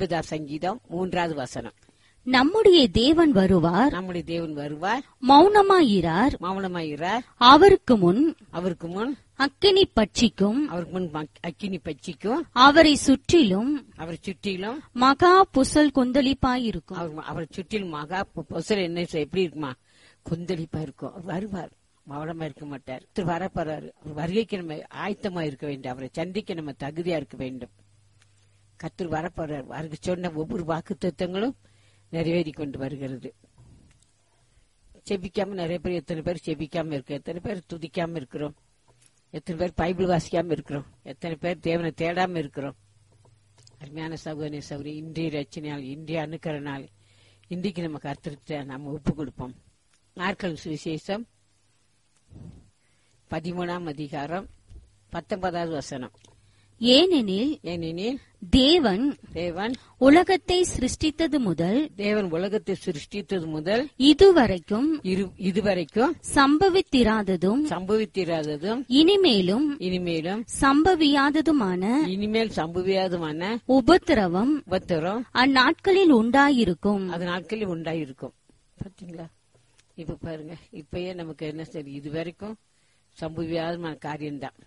ஐம்பதாம் சங்கீதம் மூன்றாவது வசனம் நம்முடைய தேவன் வருவார் நம்முடைய தேவன் வருவார் மௌனமாயிரார் மௌனமாயிறார் அவருக்கு முன் அவருக்கு முன் அக்கினி பட்சிக்கும் அவருக்கு முன் மக்- அக்கினி பச்சிக்கும் அவரை சுற்றிலும் அவரை சுற்றிலும் மகா புசல் கொந்தளிப்பாயிருக்கும் அவர் அவரை சுற்றிலும் மகா பொ- பொசல் என்ன செய்- எப்படி இருக்குமா கொந்தளிப்பா இருக்கும் அவர் வருவார் மௌனமா இருக்க மாட்டார் திரு வரப்போறாரு அவர் வருகைக்கு நம்ம ஆயத்தமா இருக்க வேண்டும் அவரை சந்திக்க நம்ம தகுதியா இருக்க வேண்டும் கத்திர வரப்போறார் அவருக்கு சொன்ன ஒவ்வொரு வாக்கு தத்துவங்களும் நிறைவேறி கொண்டு வருகிறது செபிக்காம நிறைய பேர் எத்தனை பேர் செபிக்காம இருக்கு எத்தனை பேர் துதிக்காம இருக்கிறோம் எத்தனை பேர் பைபிள் வாசிக்காம இருக்கிறோம் எத்தனை பேர் தேவனை தேடாம இருக்கிறோம் அருமையான சகோதரி சௌரி இன்றைய ரச்சனையால் இன்றைய அணுக்கிற நாள் இன்றைக்கு நம்ம கருத்திருக்க நம்ம ஒப்பு கொடுப்போம் நாட்கள் சுவிசேஷம் பதிமூணாம் அதிகாரம் பத்தொன்பதாவது வசனம் ஏனெனில் ஏனெனில் தேவன் தேவன் உலகத்தை சிருஷ்டித்தது முதல் தேவன் உலகத்தை சிருஷ்டித்தது முதல் இதுவரைக்கும் இரு- இதுவரைக்கும் சம்பவித்திராததும் சம்பவித்திராததும் இனிமேலும் இனிமேலும் சம்பவியாததுமான இனிமேல் சம்பவியாதமான உபத்திரவம் உபத்திரம் அந்நாட்களில் உண்டாயிருக்கும் அது நாட்களில் உண்டாயிருக்கும் பாத்தீங்களா இப்ப பாருங்க இப்பயே நமக்கு என்ன சரி இது வரைக்கும் சம்பவியாதமான காரியம்தான்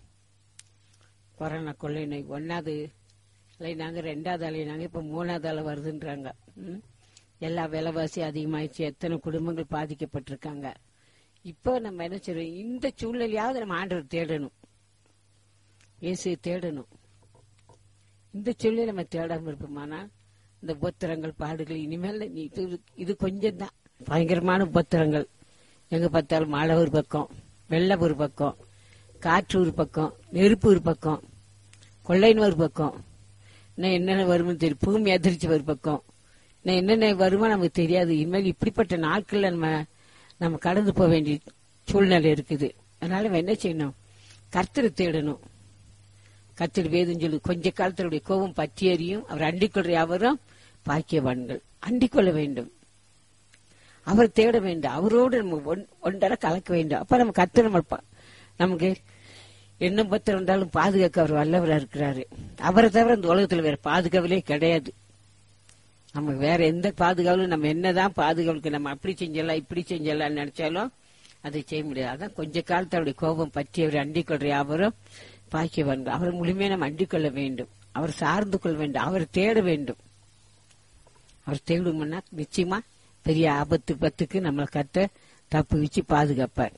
கொரோனா கொள்ளை நோய் ஒன்னாவது அலை நாங்க ரெண்டாவது அலை நாங்க இப்ப மூணாவது அலை வருதுன்றாங்க ம்? எல்லா விலைவாசி அதிகமாயிடுச்சு எத்தனை குடும்பங்கள் பாதிக்கப்பட்டிருக்காங்க இப்போ நம்ம என்ன செய்றோம் இந்த சூழ்நிலையாவது நம்ம ஆண்டவர் தேடணும் இயேசுவை தேடணும் இந்த சொல்லி நம்ம தேடாம இருப்போமானா இந்த உபத்திரங்கள் பாடுகள் இனிமேல் நீ இது இது கொஞ்சம் தான் பயங்கரமான உபத்திரங்கள் எங்க பார்த்தாலும் மழை ஒரு பக்கம் வெள்ளம் ஒரு பக்கம் காற்று ஒரு பக்கம் நெருப்பு ஒரு பக்கம் கொள்ளைன்னு ஒரு பக்கம் இன்னும் என்னென்ன வரும்னு தெரியும் பூமி அதிர்ச்சி ஒரு பக்கம் இன்னும் என்னென்ன வருமோ நமக்கு தெரியாது இனிமேல் இப்படிப்பட்ட நாட்கள்ல நம்ம நம்ம கடந்து போக வேண்டிய சூழ்நிலை இருக்குது அதனால நம்ம என்ன செய்யணும் கர்த்தரை தேடணும் கர்த்தர் வேதம் சொல்லு கொஞ்ச காலத்தினுடைய கோபம் பற்றி எறியும் அவர் அண்டிக்கொள்ற யாவரும் பாக்கியவான்கள் அண்டிக்கொள்ள வேண்டும் அவர் தேட வேண்டும் அவரோடு நம்ம ஒன்- ஒன்றரை கலக்க வேண்டும் அப்ப நம்ம கர்த்தர் நம்ம பா- நமக்கு என்ன பத்திரம் இருந்தாலும் பாதுகாக்க அவர் வல்லவரா இருக்கிறாரு அவரை தவிர இந்த உலகத்துல வேற பாதுகாவலே கிடையாது நமக்கு வேற எந்த பாதுகாவலும் நம்ம என்னதான் பாதுகாவலுக்கு நம்ம அப்படி செஞ்சலாம் இப்படி செஞ்சலாம் நினைச்சாலும் அதை செய்ய முடியாது அதான் கொஞ்ச காலத்து அவருடைய கோபம் பற்றி அவர் அண்டிக் கொள்ற யாவரும் பாக்கியவான்கள் அவர் முழுமையா நம்ம அண்டிக் கொள்ள வேண்டும் அவர் சார்ந்து கொள்ள வேண்டும் அவர் தேட வேண்டும் அவர் தேடும்னா நிச்சயமா பெரிய ஆபத்து பத்துக்கு நம்மளை கத்த தப்பு வச்சு பாதுகாப்பார்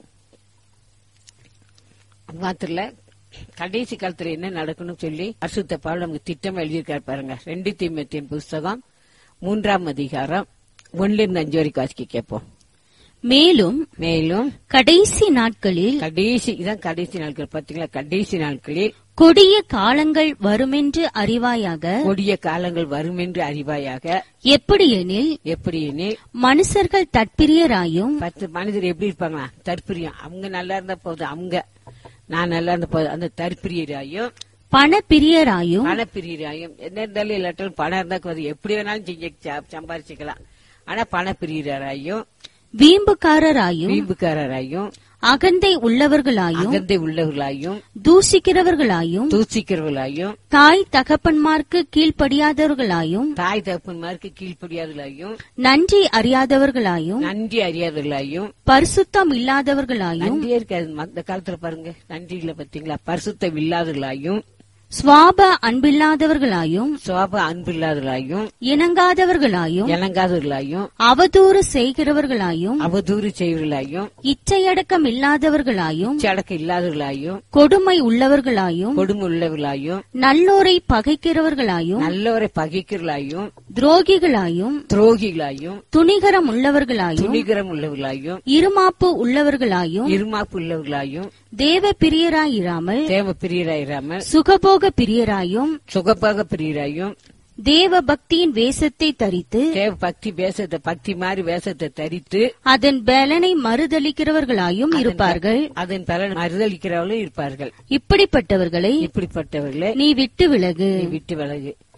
அது மாத்திரம் இல்ல, கடைசி காலத்துல என்ன நடக்கணும்னு சொல்லி அசுத்த பால் நமக்கு திட்டம் எழுதியிருக்காரு பாருங்க ரெண்டு தீமத்தின் புஸ்தகம் மூன்றாம் அதிகாரம் ஒன்னுல இருந்து அஞ்சு வரைக்கும் வாசிக்க கேட்போம் மேலும் மேலும் கடைசி நாட்களில் கடைசி இதான் கடைசி நாட்கள் பாத்தீங்களா கடைசி நாட்களில் கொடிய காலங்கள் வருமென்று அறிவாயாக கொடிய காலங்கள் வரும் என்று அறிவாயாக எப்படியெனில் எப்படி எனில் மனுஷர்கள் தற்பிரியராயும் பத்து மனிதர் எப்படி இருப்பாங்களா தற்பிரியம் அவங்க நல்லா இருந்தா போதும் அவங்க நான் நல்லா இருந்த போதும் அந்த தற்பிரியராயும் பணப்பிரியராயும் பணப்பிரியராயும் என்ன இருந்தாலும் இல்லாட்டாலும் பணம் இருந்தா போதும் எப்படி வேணாலும் செஞ்சு ச- சம்பாரிச்சுக்கலாம் ஆனா பணப்பிரியராயும் வீம்புக்காரராயும் வீம்புக்காரராயும் அகந்தை உள்ளவர்களாயும் அகந்தை உள்ளவர்களாயும் தூசிக்கிறவர்களாயும் தூசிக்கிறவர்களாயும் தாய் தகப்பன்மார்க்கு கீழ்ப்படியாதவர்களாயும் தாய் தகப்பன்மாருக்கு கீழ்ப்படியாதவர்களாயும் நன்றி அறியாதவர்களாயும் நன்றி அறியாதவர்களாயும் பரிசுத்தம் இல்லாதவர்களாயும் நன்றியே இருக்காது அந்த காலத்துல பாருங்க நன்றி இல்ல பாத்தீங்களா பரிசுத்தம் இல்லாதவர்களாயும் சுவாப அன்பில்லாதவர்களாயும் சோப அன்பு இல்லாதவர்களாயும் இணங்காதவர்களாயும் இணங்காதவர்களாயும் அவதூறு செய்கிறவர்களாயும் அவதூறு செய்வர்களாயும் இச்சையடக்கம் இல்லாதவர்களாயும் சடக்கு இல்லாதவர்களாயும் கொடுமை உள்ளவர்களாயும் கொடுமை உள்ளவர்களாயும் நல்லோரை பகைக்கிறவர்களாயும் நல்லவரை பகைக்கிறவர்களாயும் துரோகிகளாயும் துரோகிகளாயும் துணிகரம் உள்ளவர்களாயும் துணிகரம் உள்ளவர்களாயும் இருமாப்பு உள்ளவர்களாயும் இருமாப்பு உள்ளவர்களாயும் தேவ பிரியராயிராமல் தேவ பிரியராயிராமல் சுகபோக பிரியராயும் சுகப்பாக பிரியராயும் தேவ பக்தியின் வேஷத்தை தரித்து தேவ பக்தி வேஷத்தை பக்தி மாதிரி வேஷத்தை தரித்து அதன் பலனை மறுதளிக்கிறவர்களாயும் இருப்பார்கள் அதன் பலன் மறுதளிக்கிறவர்களும் இருப்பார்கள் இப்படிப்பட்டவர்களை இப்படிப்பட்டவர்களே நீ விட்டு விலகு நீ விட்டு விலகு